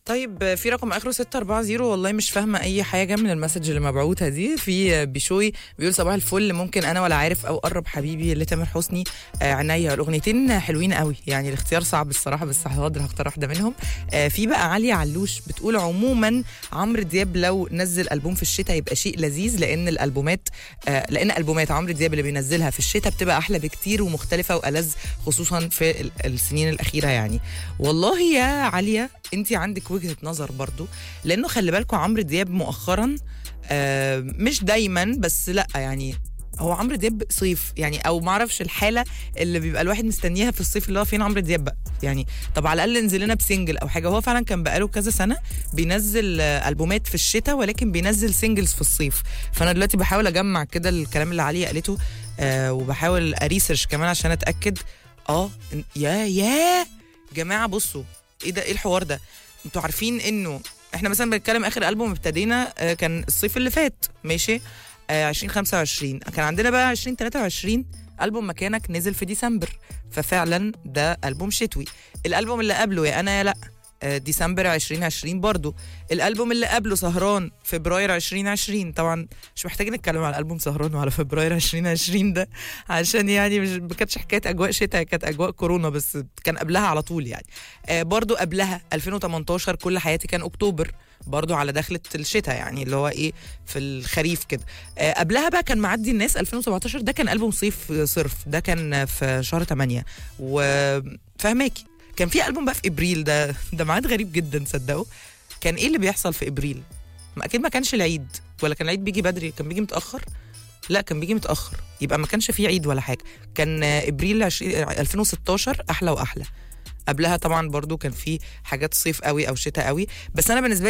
طيب في رقم اخره 640 والله مش فاهمه اي حاجه من المسج اللي مبعوته دي في بشوي بيقول صباح الفل ممكن انا ولا عارف او قرب حبيبي لتامر حسني آه عينيا الاغنيتين حلوين قوي يعني الاختيار صعب الصراحه بس هقدر هختار واحده منهم آه في بقى عليا علوش بتقول عموما عمرو دياب لو نزل البوم في الشتاء يبقى شيء لذيذ لان الالبومات آه لان البومات عمرو دياب اللي بينزلها في الشتاء بتبقى احلى بكتير ومختلفه والذ خصوصا في ال- السنين الاخيره يعني والله يا عليا انت عندك وجهه نظر برضو لانه خلي بالكم عمرو دياب مؤخرا آه مش دايما بس لا يعني هو عمرو دياب صيف يعني او ما اعرفش الحاله اللي بيبقى الواحد مستنيها في الصيف اللي هو فين عمرو دياب بقى يعني طب على الاقل انزل لنا بسنجل او حاجه هو فعلا كان بقاله كذا سنه بينزل آه، البومات في الشتاء ولكن بينزل سنجلز في الصيف فانا دلوقتي بحاول اجمع كده الكلام اللي علي قالته آه وبحاول اريسيرش كمان عشان اتاكد اه إن- يا يا جماعه بصوا ايه ده ايه الحوار ده انتوا عارفين انه احنا مثلا بنتكلم اخر البوم ابتدينا آه، كان الصيف اللي فات ماشي آه 2025 كان عندنا بقى 2023 البوم مكانك نزل في ديسمبر ففعلا ده البوم شتوي الالبوم اللي قبله يا انا يا لا آه، ديسمبر 2020 برضو الالبوم اللي قبله سهران فبراير 2020 طبعا مش محتاجين نتكلم على الالبوم سهران وعلى فبراير 2020 ده عشان يعني مش ما كانتش حكايه اجواء شتاء كانت اجواء كورونا بس كان قبلها على طول يعني آه برضو قبلها 2018 كل حياتي كان اكتوبر برضو على دخلة الشتاء يعني اللي هو ايه في الخريف كده آه قبلها بقى كان معدي الناس 2017 ده كان ألبوم صيف صرف ده كان في شهر 8 وفهماكي كان في ألبوم بقى في ابريل ده ده ميعاد غريب جدا صدقوا كان ايه اللي بيحصل في ابريل ما اكيد ما كانش العيد ولا كان العيد بيجي بدري كان بيجي متاخر لا كان بيجي متاخر يبقى ما كانش فيه عيد ولا حاجه كان آه، ابريل 20 2016 احلى واحلى قبلها طبعا برضو كان في حاجات صيف قوي او شتاء قوي بس انا بالنسبه